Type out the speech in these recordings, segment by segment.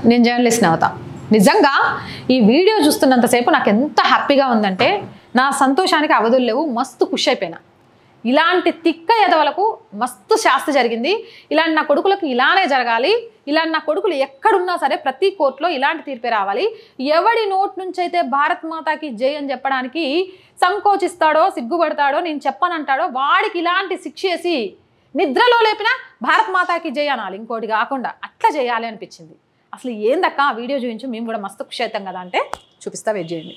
నేను జర్నలిస్ట్ని అవుతా నిజంగా ఈ వీడియో చూస్తున్నంతసేపు నాకు ఎంత హ్యాపీగా ఉందంటే నా సంతోషానికి అవధులు లేవు మస్తు ఖుషి అయిపోయినా ఇలాంటి తిక్క ఎదవలకు మస్తు శాస్తి జరిగింది ఇలాంటి నా కొడుకులకు ఇలానే జరగాలి ఇలాంటి నా కొడుకులు ఎక్కడున్నా సరే ప్రతి కోర్టులో ఇలాంటి తీర్పే రావాలి ఎవడి నోట్ నుంచి అయితే భారత్ మాతాకి జై అని చెప్పడానికి సంకోచిస్తాడో సిగ్గుపడతాడో నేను చెప్పనంటాడో వాడికి ఇలాంటి శిక్ష వేసి నిద్రలో లేపిన భారత్ మాతాకి జై అనాలి ఇంకోటి కాకుండా అట్లా చేయాలి అనిపించింది అసలు ఏందక్క ఆ వీడియో చూపించు మేము కూడా మస్తు ఖుషి అవుతాం కదా అంటే చూపిస్తా వెయిట్ చేయండి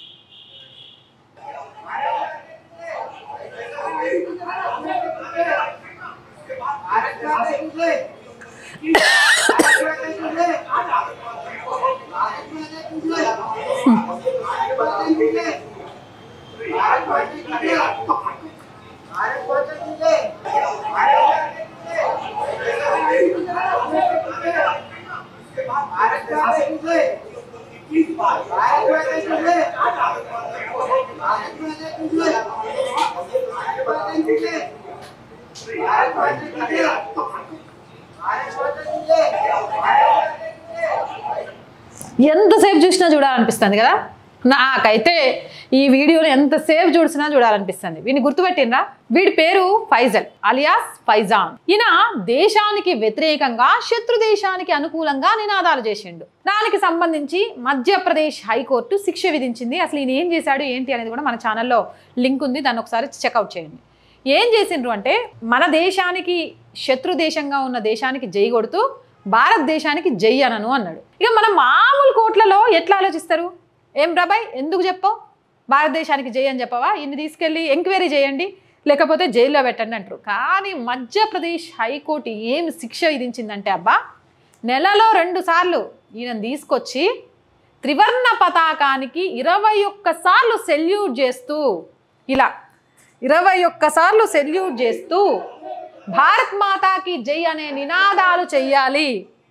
ఎంతసేపు చూసినా చూడాలనిపిస్తుంది కదా నాకైతే ఈ వీడియోని ఎంతసేపు చూసినా చూడాలనిపిస్తుంది వీడిని గుర్తుపెట్టినరా వీడి పేరు ఫైజల్ అలియాస్ ఫైజాన్ ఈయన దేశానికి వ్యతిరేకంగా శత్రు దేశానికి అనుకూలంగా నినాదాలు చేసిండు దానికి సంబంధించి మధ్యప్రదేశ్ హైకోర్టు శిక్ష విధించింది అసలు ఈయన ఏం చేశాడు ఏంటి అనేది కూడా మన ఛానల్లో లింక్ ఉంది దాన్ని ఒకసారి చెక్అవుట్ చేయండి ఏం చేసిండ్రు అంటే మన దేశానికి శత్రు దేశంగా ఉన్న దేశానికి జై కొడుతూ భారతదేశానికి జై అనను అన్నాడు ఇక మనం మామూలు కోట్లలో ఎట్లా ఆలోచిస్తారు ఏం రాబాయ్ ఎందుకు చెప్పావు భారతదేశానికి జై అని చెప్పవా ఇన్ని తీసుకెళ్ళి ఎంక్వైరీ చేయండి లేకపోతే జైల్లో పెట్టండి అంటారు కానీ మధ్యప్రదేశ్ హైకోర్టు ఏం శిక్ష విధించిందంటే అబ్బా నెలలో రెండు సార్లు ఈయన తీసుకొచ్చి త్రివర్ణ పతాకానికి ఇరవై ఒక్కసార్లు సెల్యూట్ చేస్తూ ఇలా ఇరవై ఒక్కసార్లు సెల్యూట్ చేస్తూ భారత్ మాతాకి జై అనే నినాదాలు చెయ్యాలి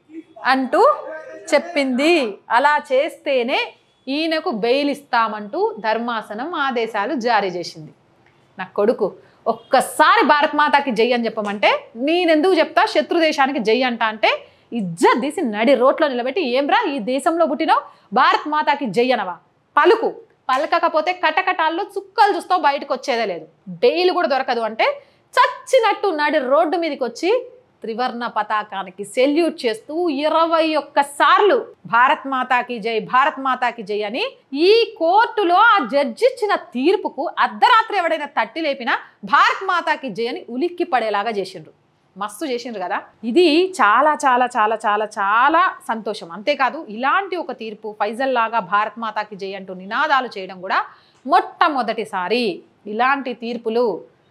అంటూ చెప్పింది అలా చేస్తేనే ఈయనకు బెయిల్ ఇస్తామంటూ ధర్మాసనం ఆదేశాలు జారీ చేసింది నా కొడుకు ఒక్కసారి భారత్ మాతాకి జై అని చెప్పమంటే నేనెందుకు చెప్తా శత్రు దేశానికి జై అంట అంటే ఇజ్జత్ తీసి నడి రోట్లో నిలబెట్టి ఏంరా ఈ దేశంలో పుట్టినావు భారత్ మాతాకి జై అనవా పలుకు పలకకపోతే కటకటాల్లో చుక్కలు చూస్తావు బయటకు వచ్చేదే లేదు బెయిల్ కూడా దొరకదు అంటే చచ్చినట్టు నడి రోడ్డు మీదకి వచ్చి త్రివర్ణ పతాకానికి సెల్యూట్ చేస్తూ ఇరవై ఒక్కసార్లు భారత్ మాతాకి జై భారత్ మాతాకి జై అని ఈ కోర్టులో ఆ జడ్జి ఇచ్చిన తీర్పుకు అర్ధరాత్రి ఎవడైనా తట్టి లేపినా భారత్ మాతాకి జై అని ఉలిక్కి పడేలాగా చేసిండ్రు మస్తు చేసిండ్రు కదా ఇది చాలా చాలా చాలా చాలా చాలా సంతోషం అంతేకాదు ఇలాంటి ఒక తీర్పు ఫైజల్ లాగా భారత్ మాతాకి జై అంటూ నినాదాలు చేయడం కూడా మొట్టమొదటిసారి ఇలాంటి తీర్పులు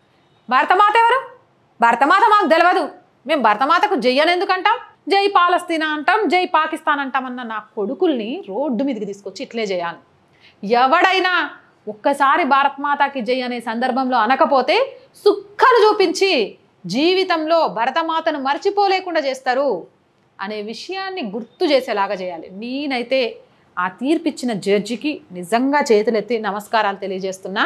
భారతమాత ఎవరు భారతమాత మాకు తెలియదు మేము భారతమాతకు జై అని ఎందుకు అంటాం జై పాలస్తీనా అంటాం జై పాకిస్తాన్ అంటామన్న నా కొడుకుల్ని రోడ్డు మీదకి తీసుకొచ్చి ఇట్లే చేయాలి ఎవడైనా ఒక్కసారి భారత్ మాతాకి జై అనే సందర్భంలో అనకపోతే సుక్కలు చూపించి జీవితంలో భరతమాతను మర్చిపోలేకుండా చేస్తారు అనే విషయాన్ని గుర్తు చేసేలాగా చేయాలి నేనైతే ఆ తీర్పిచ్చిన జడ్జికి నిజంగా చేతులెత్తి నమస్కారాలు తెలియజేస్తున్నా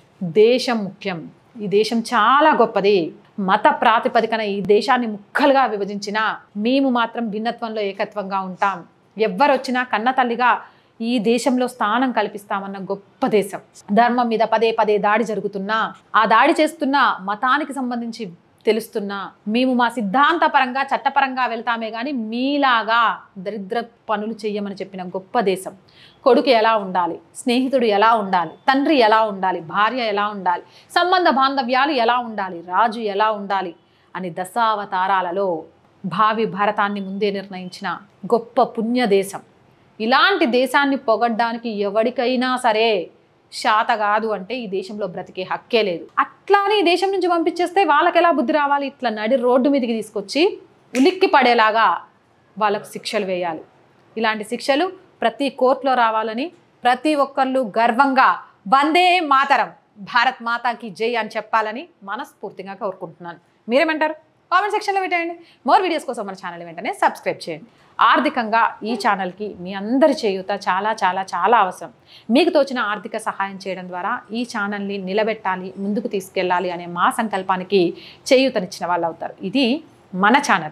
దేశం ముఖ్యం ఈ దేశం చాలా గొప్పది మత ప్రాతిపదికన ఈ దేశాన్ని ముక్కలుగా విభజించిన మేము మాత్రం భిన్నత్వంలో ఏకత్వంగా ఉంటాం ఎవ్వరు వచ్చినా కన్న తల్లిగా ఈ దేశంలో స్థానం కల్పిస్తామన్న గొప్ప దేశం ధర్మం మీద పదే పదే దాడి జరుగుతున్నా ఆ దాడి చేస్తున్న మతానికి సంబంధించి తెలుస్తున్నా మేము మా సిద్ధాంతపరంగా చట్టపరంగా వెళ్తామే కానీ మీలాగా దరిద్ర పనులు చెయ్యమని చెప్పిన గొప్ప దేశం కొడుకు ఎలా ఉండాలి స్నేహితుడు ఎలా ఉండాలి తండ్రి ఎలా ఉండాలి భార్య ఎలా ఉండాలి సంబంధ బాంధవ్యాలు ఎలా ఉండాలి రాజు ఎలా ఉండాలి అని దశావతారాలలో భావి భారతాన్ని ముందే నిర్ణయించిన గొప్ప పుణ్య దేశం ఇలాంటి దేశాన్ని పొగడ్డానికి ఎవరికైనా సరే శాత కాదు అంటే ఈ దేశంలో బ్రతికే హక్కే లేదు అట్లానే ఈ దేశం నుంచి పంపించేస్తే వాళ్ళకి ఎలా బుద్ధి రావాలి ఇట్లా నడి రోడ్డు మీదకి తీసుకొచ్చి ఉలిక్కి పడేలాగా వాళ్ళకు శిక్షలు వేయాలి ఇలాంటి శిక్షలు ప్రతి కోర్టులో రావాలని ప్రతి ఒక్కళ్ళు గర్వంగా వందే మాతరం భారత్ మాతాకి జై అని చెప్పాలని మనస్ఫూర్తిగా కోరుకుంటున్నాను మీరేమంటారు కామెంట్ సెక్షన్లో పెట్టేయండి మోర్ వీడియోస్ కోసం మన ఛానల్ వెంటనే సబ్స్క్రైబ్ చేయండి ఆర్థికంగా ఈ ఛానల్కి మీ అందరి చేయూత చాలా చాలా చాలా అవసరం మీకు తోచిన ఆర్థిక సహాయం చేయడం ద్వారా ఈ ఛానల్ని నిలబెట్టాలి ముందుకు తీసుకెళ్ళాలి అనే మా సంకల్పానికి చేయూతనిచ్చిన వాళ్ళు అవుతారు ఇది మన ఛానల్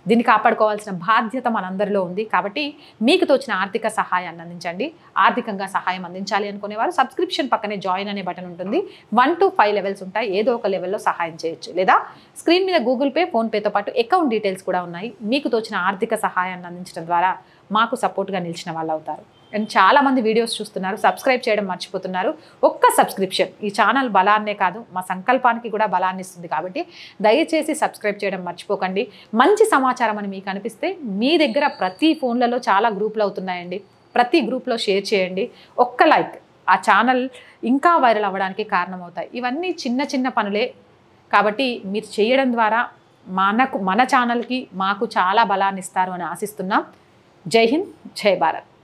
దీన్ని కాపాడుకోవాల్సిన బాధ్యత మనందరిలో ఉంది కాబట్టి మీకు తోచిన ఆర్థిక సహాయాన్ని అందించండి ఆర్థికంగా సహాయం అందించాలి అనుకునేవారు సబ్స్క్రిప్షన్ పక్కనే జాయిన్ అనే బటన్ ఉంటుంది వన్ టు ఫైవ్ లెవెల్స్ ఉంటాయి ఏదో ఒక లెవెల్లో సహాయం చేయొచ్చు లేదా స్క్రీన్ మీద గూగుల్ పే ఫోన్పేతో పాటు అకౌంట్ డీటెయిల్స్ కూడా ఉన్నాయి మీకు తోచిన ఆర్థిక సహాయాన్ని అందించడం ద్వారా మాకు సపోర్ట్గా నిలిచిన వాళ్ళు అవుతారు అండ్ చాలా మంది వీడియోస్ చూస్తున్నారు సబ్స్క్రైబ్ చేయడం మర్చిపోతున్నారు ఒక్క సబ్స్క్రిప్షన్ ఈ ఛానల్ బలాన్నే కాదు మా సంకల్పానికి కూడా బలాన్ని ఇస్తుంది కాబట్టి దయచేసి సబ్స్క్రైబ్ చేయడం మర్చిపోకండి మంచి సమాచారం అని మీకు అనిపిస్తే మీ దగ్గర ప్రతి ఫోన్లలో చాలా గ్రూపులు అవుతున్నాయండి ప్రతి గ్రూప్లో షేర్ చేయండి ఒక్క లైక్ ఆ ఛానల్ ఇంకా వైరల్ అవ్వడానికి కారణమవుతాయి ఇవన్నీ చిన్న చిన్న పనులే కాబట్టి మీరు చేయడం ద్వారా మనకు మన ఛానల్కి మాకు చాలా బలాన్ని ఇస్తారు అని ఆశిస్తున్నాం జై హింద్ జై భారత్